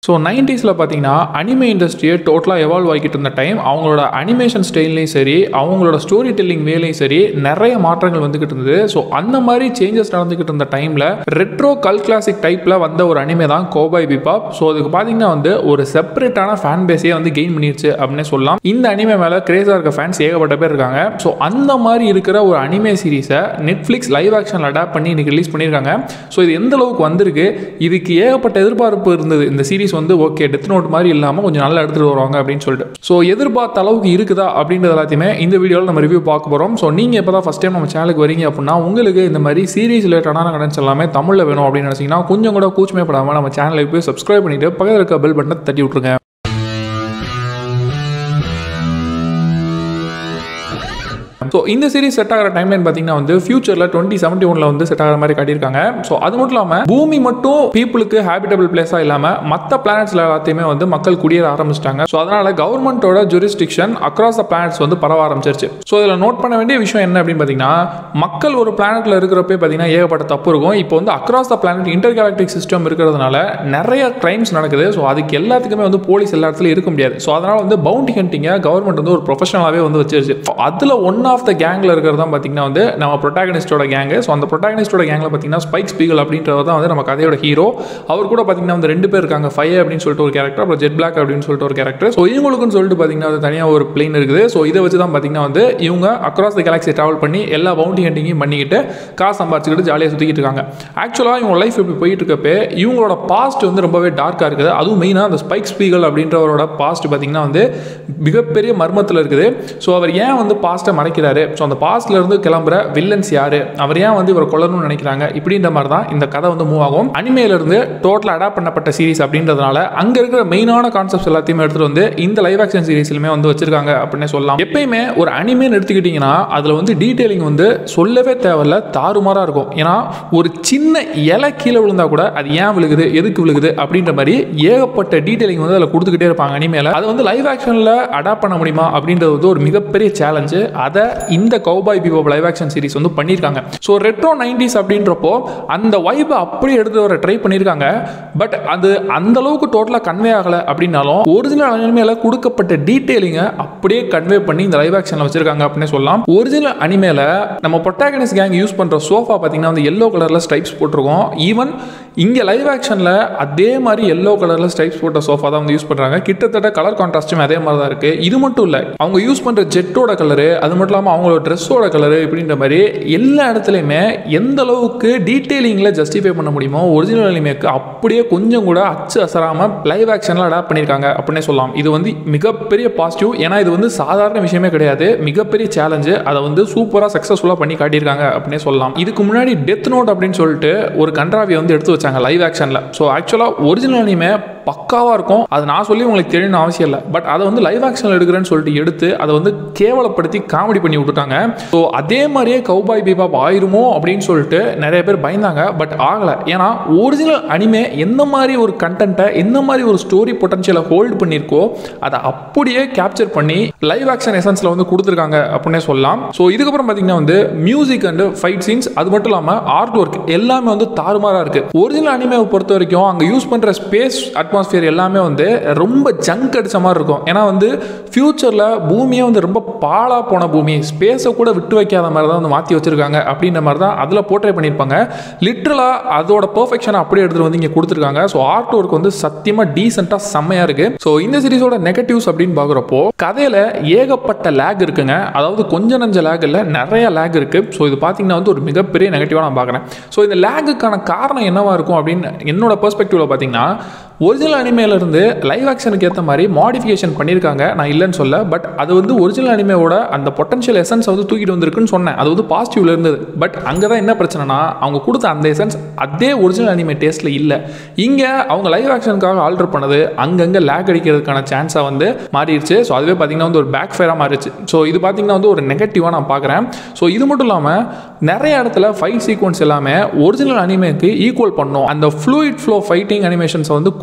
so நைன்டிஸில் பார்த்தீங்கன்னா anime இண்டஸ்ட்ரியை டோட்டலாக எவால்வ் ஆகிக்கிட்டு இருந்த டைம் அவங்களோட அனிமேஷன் ஸ்டைல்லையும் சரி அவங்களோட ஸ்டோரி டெல்லிங் வேலையும் சரி நிறைய மாற்றங்கள் வந்துக்கிட்டு இருந்தது ஸோ அந்த மாதிரி சேஞ்சஸ் நடந்துக்கிட்டு இருந்த டைமில் ரெட்ரோ கல் கிளாசிக் டைப்பில் வந்த ஒரு அனிமே தான் கோபாய் பிபாப் ஸோ அதுக்கு பார்த்தீங்கன்னா வந்து ஒரு செப்பரேட்டான ஃபேன் பேஸே வந்து கெயின் பண்ணிருச்சு அப்படின்னே சொல்லலாம் இந்த அனிமே மேலே கிரேஸாக இருக்க ஃபேன்ஸ் ஏகப்பட்ட பேர் இருக்காங்க ஸோ அந்த மாதிரி இருக்கிற ஒரு அனிமே சீரிஸை நெட்ஃப்ளிக்ஸ் லைவ் ஆக்ஷன் அடாப்ட் பண்ணி இன்னைக்கு ரிலீஸ் பண்ணியிருக்காங்க ஸோ இது எந்த அளவுக்கு வந்திருக்கு இதுக்கு ஏகப்பட்ட எதிர்பார்ப்பு இருந்தது இந்த சீரிஸ் வந்து ஓகே டெத் நோட் மாதிரி இல்லாமல் கொஞ்சம் நல்லா எடுத்துகிட்டு வருவாங்க அப்படின்னு சொல்லிட்டு ஸோ எதிர்பார்த்த அளவுக்கு இருக்குதா அப்படின்றது எல்லாத்தையுமே இந்த வீடியோவில் நம்ம ரிவ்யூ பார்க்க போகிறோம் ஸோ நீங்கள் இப்போ தான் ஃபஸ்ட் டைம் நம்ம சேனலுக்கு வரீங்க அப்படின்னா உங்களுக்கு இந்த மாதிரி சீரிஸ் ரிலேட்டடான கண்டென்ட்ஸ் எல்லாமே தமிழில் வேணும் அப்படின்னு நினச்சிங்கன்னா கொஞ்சம் கூட கூச்சமே படாமல் நம்ம சேனலுக்கு போய் சப்ஸ்கிரைப் பண்ணிட்டு பக்கத்தில் இருக்க பெல் பட்டனை தட்டி விட்ருங்க ஸோ இந்த சீரிஸ் செட் ஆகிற டைம்லைன் பார்த்தீங்கன்னா வந்து ஃபியூச்சரில் டுவெண்ட்டி செவன்ட்டி ஒனில் வந்து செட் ஆகிற மாதிரி காட்டியிருக்காங்க ஸோ அது மட்டும் இல்லாமல் பூமி மட்டும் பீப்புளுக்கு ஹேபிட்டபிள் பிளேஸாக இல்லாமல் மற்ற பிளானட்ஸில் எல்லாத்தையுமே வந்து மக்கள் குடியேற ஆரம்பிச்சிட்டாங்க ஸோ அதனால் கவர்மெண்ட்டோட ஜூரிஸ்டிக்ஷன் அக்ராஸ் த பிளானட்ஸ் வந்து பரவ ஆரம்பிச்சிருச்சு ஸோ இதில் நோட் பண்ண வேண்டிய விஷயம் என்ன அப்படின்னு பார்த்தீங்கன்னா மக்கள் ஒரு பிளானட்டில் இருக்கிறப்பே பார்த்தீங்கன்னா ஏகப்பட்ட தப்பு இருக்கும் இப்போ வந்து across the planet intergalactic system இருக்கிறதுனால நிறைய கிரைம்ஸ் நடக்குது ஸோ அதுக்கு எல்லாத்துக்குமே வந்து போலீஸ் எல்லா இடத்துலையும் இருக்க முடியாது ஸோ அதனால் வந்து பவுண்டி ஹண்டிங்கை கவர்மெண்ட் வந்து ஒரு ப்ரொஃபஷனலாகவே வந்து வச்சிருச்சு அதில் ஒன் ஆஃப் த கேங்கில் இருக்கிறது தான் பார்த்தீங்கன்னா வந்து நம்ம ப்ரொட்டாகனிஸ்டோட கேங்கு ஸோ அந்த ப்ரொட்டாகனிஸ்டோட கேங்கில் பார்த்தீங்கன்னா ஸ்பைக் ஸ்பீகல் அப்படின்றவர் தான் வந்து நம்ம கதையோட ஹீரோ அவர் கூட பார்த்தீங்கன்னா வந்து ரெண்டு பேர் இருக்காங்க ஃபைவ் அப்படின்னு சொல்லிட்டு ஒரு கேரக்டர் அப்புறம் ஜெட் பிளாக் அப்படின்னு சொல்லிட்டு ஒரு கேரக்டர் ஸோ இவங்களுக்குன்னு சொல்லிட்டு பார்த்தீங்கன்னா வந்து தனியாக ஒரு பிளேன் இருக்குது ஸோ இதை வச்சு தான் பார்த்தீங்கன்னா வந்து இவங்க அக்ராஸ் த கேலக்ஸி ட்ராவல் பண்ணி எல்லா பவுண்டி ஹண்டிங்கையும் பண்ணிக்கிட்டு காசு சம்பாரிச்சுக்கிட்டு ஜாலியாக சுற்றிக்கிட்டு இருக்காங்க ஆக்சுவலாக இவங்க லைஃப் இப்படி போயிட்டு இருக்கப்பே இவங்களோட பாஸ்ட் வந்து ரொம்பவே டார்க்காக இருக்குது அதுவும் மெயினாக அந்த ஸ்பைக் ஸ்பீகல் அப்படின்றவரோட பாஸ்ட் பார்த்தீங்கன்னா வந்து மிகப்பெரிய மர்மத்தில் இருக்குது ஸோ அவர் ஏன் வந்து பாஸ்ட்டை மறைக்கிறாரு ஸோ அந்த பாஸ்ட்ல இருந்து கிளம்புற வில்லன்ஸ் யாரு அவர் ஏன் வந்து இவர் கொல்லணும்னு நினைக்கிறாங்க இப்படின்ற மாதிரி தான் இந்த கதை வந்து மூவ் ஆகும் அனிமேல இருந்து டோட்டல் அடாப்ட் பண்ணப்பட்ட சீரிஸ் அப்படின்றதுனால அங்க இருக்கிற மெயினான கான்செப்ட்ஸ் எல்லாத்தையுமே எடுத்துட்டு வந்து இந்த லைவ் ஆக்ஷன் சீரிஸ்லுமே வந்து வச்சிருக்காங்க அப்படின்னு சொல்லலாம் எப்பயுமே ஒரு அனிமேன்னு எடுத்துக்கிட்டீங்கன்னா அதுல வந்து டீடைலிங் வந்து சொல்லவே தேவையில்ல தாறுமாறா இருக்கும் ஏன்னா ஒரு சின்ன இலை கீழே விழுந்தா கூட அது ஏன் விழுகுது எதுக்கு விழுகுது அப்படின்ற மாதிரி ஏகப்பட்ட டீடைலிங் வந்து அதில் கொடுத்துக்கிட்டே இருப்பாங்க அனிமேல அதை வந்து லைவ் ஆக்ஷனில் அடாப்ட் பண்ண முடியுமா அப்படின்றது வந்து ஒரு மிகப்பெரிய சேலஞ்சு அதை இந்த Cowboy Bebop live action series வந்து பண்ணியிருக்காங்க ஸோ ரெட்ரோ நைன்டிஸ் அப்படின்றப்போ அந்த வைப்பை அப்படியே எடுத்து வர ட்ரை பண்ணியிருக்காங்க பட் அது அந்த அளவுக்கு டோட்டலாக கன்வே ஆகலை அப்படின்னாலும் ஒரிஜினல் அனிமேல கொடுக்கப்பட்ட டீட்டெயிலிங்கை அப்படியே கன்வே பண்ணி இந்த லைவ் ஆக்ஷனில் வச்சிருக்காங்க அப்படின்னு சொல்லலாம் ஒரிஜினல் அனிமேல நம்ம ப்ரொட்டாகனிஸ்ட் கேங் யூஸ் பண்ணுற சோஃபா பார்த்தீங்கன்னா வந்து எல்லோ கலரில் ஸ்ட்ரைப்ஸ் போட்டிருக்கோம் ஈவன் இங்கே லைவ் ஆக்ஷனில் அதே மாதிரி எல்லோ கலரில் ஸ்ட்ரைப்ஸ் போட்ட சோஃபா தான் வந்து யூஸ் பண்ணுறாங்க கிட்டத்தட்ட கலர் கான்ட்ராஸ்ட்டும் அதே மாதிரி தான் இருக்குது இது மட்டும் இல்லை அவங்க யூஸ் பண்ணுற ஜெட்டோட கலரு அது மட்டும் இல்லாமல் அவங்களோட ட்ரெஸ்ஸோட கலரு இப்படின்ற மாதிரி எல்லா இடத்துலையுமே எந்த அளவுக்கு டீட்டெயிலிங்கில் ஜஸ்டிஃபை பண்ண முடியுமோ ஒரிஜினல் அனிமேக்கு அப்படியே கொஞ்சம் கூட அச்சு அசராமல் லைவ் ஆக்ஷனில் அடாப்ட் பண்ணியிருக்காங்க அப்படின்னே சொல்லலாம் இது வந்து மிகப்பெரிய பாசிட்டிவ் ஏன்னா இது வந்து சாதாரண விஷயமே கிடையாது மிகப்பெரிய சேலஞ்சு அதை வந்து சூப்பராக சக்ஸஸ்ஃபுல்லாக பண்ணி காட்டியிருக்காங்க அப்படின்னே சொல்லலாம் இதுக்கு முன்னாடி டெத் நோட் அப்படின்னு சொல்லிட்டு ஒரு கண்ட்ராவியை வந்து எடுத்து வச்சாங்க லைவ் ஆக்ஷனில் ஸோ ஆக்சுவலாக ஒரிஜினல் அனிமே பக்காவாக இருக்கும் அது நான் சொல்லி உங்களுக்கு தெரியணும்னு அவசியம் இல்லை பட் அதை வந்து லைவ் ஆக்ஷனில் எடுக்கிறேன்னு சொல்லிட்டு எடுத்து அதை வந்து கேவலப்படுத்தி காமெடி பண்ணி விட்டுட்டாங்க ஸோ அதே மாதிரியே கௌபாய் பீபாப் ஆயிருமோ அப்படின்னு சொல்லிட்டு நிறைய பேர் பயந்தாங்க பட் ஆகலை ஏன்னா ஒரிஜினல் அனிமே எந்த மாதிரி ஒரு கண்டென்ட்டை எந்த மாதிரி ஒரு ஸ்டோரி பொட்டன்ஷியலை ஹோல்டு பண்ணியிருக்கோ அதை அப்படியே கேப்சர் பண்ணி லைவ் ஆக்ஷன் எசன்ஸில் வந்து கொடுத்துருக்காங்க அப்படின்னே சொல்லலாம் ஸோ இதுக்கப்புறம் பார்த்தீங்கன்னா வந்து மியூசிக் அண்ட் ஃபைட் சீன்ஸ் அது மட்டும் இல்லாமல் ஆர்ட் ஒர்க் எல்லாமே வந்து தாறுமாறாக இருக்குது ஒரிஜினல் அனிமேவை பொறுத்த வரைக்கும் அங்கே யூஸ் பண்ணுற ஸ்பேஸ் அட்மாஸ்பியர் எல்லாமே வந்து ரொம்ப ஜங்க் அடிச்ச மாதிரி இருக்கும் ஏன்னா வந்து ஃப்யூச்சரில் பூமியே வந்து ரொம்ப பாழாக போன பூமி ஸ்பேஸை கூட விட்டு வைக்காத மாதிரி தான் வந்து மாற்றி வச்சிருக்காங்க அப்படின்ற மாதிரி தான் அதில் போர்ட்ரே பண்ணியிருப்பாங்க லிட்ரலாக அதோட பெர்ஃபெக்ஷனை அப்படியே எடுத்துகிட்டு வந்து இங்கே கொடுத்துருக்காங்க ஸோ ஆர்ட் ஒர்க் வந்து சத்தியமாக டீசெண்டாக செம்மையாக இருக்குது ஸோ இந்த சீரிஸோட நெகட்டிவ்ஸ் அப்படின்னு பார்க்குறப்போ கதையில் ஏகப்பட்ட லேக் இருக்குங்க அதாவது கொஞ்சம் நஞ்ச லேக் இல்லை நிறைய லேக் இருக்குது ஸோ இது பார்த்தீங்கன்னா வந்து ஒரு மிகப்பெரிய நெகட்டிவாக நான் பார்க்குறேன் ஸோ இந்த லேக்குக்கான காரணம் என்னவா இருக்கும் அப்படின்னு என்னோட பெர்ஸ்பெக்டிவில் பார்த்தீங்கன்னா ஒரிஜினல் அனிமேலேருந்து லைவ் ஆக்ஷனுக்கு ஏற்ற மாதிரி மாடிஃபிகேஷன் பண்ணியிருக்காங்க நான் இல்லைன்னு சொல்ல பட் அது வந்து ஒரிஜினல் அனிமேவோட அந்த பொட்டன்ஷியல் எசன்ஸ் வந்து தூக்கிட்டு வந்திருக்குன்னு சொன்னேன் அது வந்து பாசிட்டிவ்ல இருந்தது பட் அங்கே தான் என்ன பிரச்சனைனா அவங்க கொடுத்த அந்த எசன்ஸ் அதே ஒரிஜினல் அனிமே டேஸ்ட்டில் இல்லை இங்கே அவங்க லைவ் ஆக்ஷனுக்காக ஆல்டர் பண்ணது அங்கங்கே லேக் அடிக்கிறதுக்கான சான்ஸாக வந்து மாறிடுச்சு ஸோ அதுவே பார்த்தீங்கன்னா வந்து ஒரு பேக் ஃபேராக மாறிடுச்சு ஸோ இது பார்த்தீங்கன்னா வந்து ஒரு நெகட்டிவாக நான் பார்க்குறேன் ஸோ இது மட்டும் இல்லாமல் நிறைய இடத்துல ஃபைட் சீக்வன்ஸ் எல்லாமே ஒரிஜினல் அனிமேக்கு ஈக்குவல் பண்ணும் அந்த ஃப்ளூயிட் ஃப்ளோ ஃபைட்டிங் அனிமேஷன்ஸை வந்து கொண்டு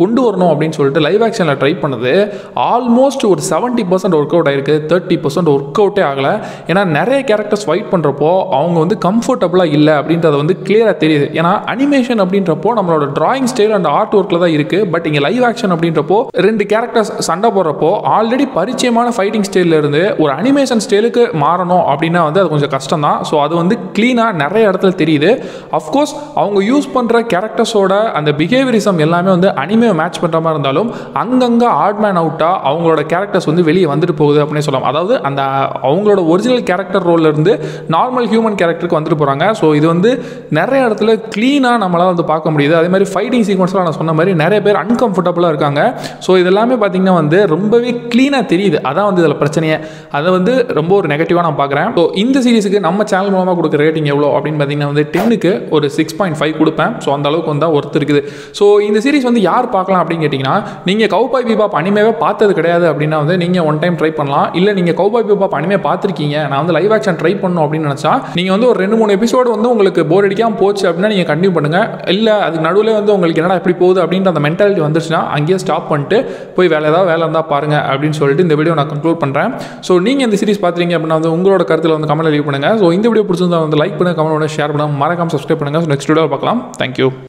கொண்டு வரணும் அப்படின்னு சொல்லிட்டு லைவ் ஆக்ஷனில் ட்ரை பண்ணது ஆல்மோஸ்ட் ஒரு செவன்ட்டி பர்சன்ட் ஒர்க் அவுட் ஆயிருக்கு தேர்ட்டி பர்சன்ட் ஒர்க் அவுட்டே ஆகலை ஏன்னா நிறைய கேரக்டர்ஸ் ஃபைட் பண்ணுறப்போ அவங்க வந்து கம்ஃபர்டபுளாக இல்லை அப்படின்றது வந்து கிளியராக தெரியுது ஏன்னா அனிமேஷன் அப்படின்றப்போ நம்மளோட டிராயிங் ஸ்டைல் அண்ட் ஆர்ட் ஒர்க்கில் தான் இருக்குது பட் இங்கே லைவ் ஆக்ஷன் அப்படின்றப்போ ரெண்டு கேரக்டர்ஸ் சண்டை போடுறப்போ ஆல்ரெடி பரிச்சயமான ஃபைட்டிங் ஸ்டைலில் இருந்து ஒரு அனிமேஷன் ஸ்டைலுக்கு மாறணும் அப்படின்னா வந்து அது கொஞ்சம் கஷ்டம் தான் ஸோ அது வந்து க்ளீனாக நிறைய இடத்துல தெரியுது அஃப்கோர்ஸ் அவங்க யூஸ் பண்ணுற கேரக்டர்ஸோட அந்த பிஹேவியரிசம் எல்லாமே வந்து அனிமே மேட்ச் பண்ணுற மாதிரி இருந்தாலும் அங்கங்கே ஆட் மேன் அவுட்டாக அவங்களோட கேரக்டர்ஸ் வந்து வெளியே வந்துட்டு போகுது அப்படின்னு சொல்லலாம் அதாவது அந்த அவங்களோட ஒரிஜினல் கேரக்டர் ரோல்ல இருந்து நார்மல் ஹியூமன் கேரக்டருக்கு வந்துட்டு போகிறாங்க ஸோ இது வந்து நிறைய இடத்துல க்ளீனாக நம்மளால் வந்து பார்க்க முடியுது அதே மாதிரி ஃபைட்டிங் சீக்வன்ஸ்லாம் நான் சொன்ன மாதிரி நிறைய பேர் அன்கம்ஃபர்டபுளாக இருக்காங்க ஸோ இதெல்லாமே பார்த்தீங்கன்னா வந்து ரொம்பவே க்ளீனாக தெரியுது அதான் வந்து இதில் பிரச்சனையே அதை வந்து ரொம்ப ஒரு நெகட்டிவாக நான் பார்க்குறேன் ஸோ இந்த சீரிஸுக்கு நம்ம சேனல் மூலமாக கொடுக்குற ரேட்டிங் எவ்வளோ அப்படின்னு பார்த்தீங்கன்னா வந்து டென்னுக்கு ஒரு சிக்ஸ் பாயிண்ட் ஃபைவ் கொடுப்பேன் ஸோ அந்த அளவுக்கு வந்து ஒர்த் இருக்குது ஸோ இந்த சீரிஸ் வந்து யார் பார்க்கலாம் அப்படின்னு கேட்டிங்கன்னா நீங்கள் கௌபாய் பிபாப் அனிமேவே பார்த்தது கிடையாது அப்படின்னா வந்து நீங்கள் ஒன் டைம் ட்ரை பண்ணலாம் இல்லை நீங்கள் கௌபாய் பிபாப் அனிமே பார்த்துருக்கீங்க நான் வந்து லைவ் ஆக்ஷன் ட்ரை பண்ணணும் அப்படின்னு நினச்சா நீங்கள் வந்து ஒரு ரெண்டு மூணு எபிசோடு வந்து உங்களுக்கு போர் அடிக்காமல் போச்சு அப்படின்னா நீங்கள் கண்டினியூ பண்ணுங்கள் இல்லை அதுக்கு நடுவில் வந்து உங்களுக்கு என்னடா எப்படி போகுது அப்படின்ற அந்த மென்டாலிட்டி வந்துருச்சுன்னா அங்கேயே ஸ்டாப் பண்ணிட்டு போய் வேலை ஏதாவது வேலை இருந்தால் பாருங்கள் அப்படின்னு சொல்லிட்டு இந்த வீடியோ நான் கன்க்ளூட் பண்ணுறேன் ஸோ நீங்கள் இந்த சீரிஸ் பார்த்துறீங்க அப்படின்னா வந்து உங்களோட கருத்தில் வந்து கமெண்ட் லீவ் பண்ணுங்கள் ஸோ இந்த வீடியோ பிடிச்சிருந்தா வந்து லைக் பண்ணுங்கள் கமெண்ட் பண்ணுங்கள் ஷேர் பண்ணுங்கள் மறக்காம சப்ஸ்கிரைப் பண்ணுங்கள் ஸோ நெக்ஸ்ட் வீடியோவில் பார்க்கலாம் தேங்க்யூ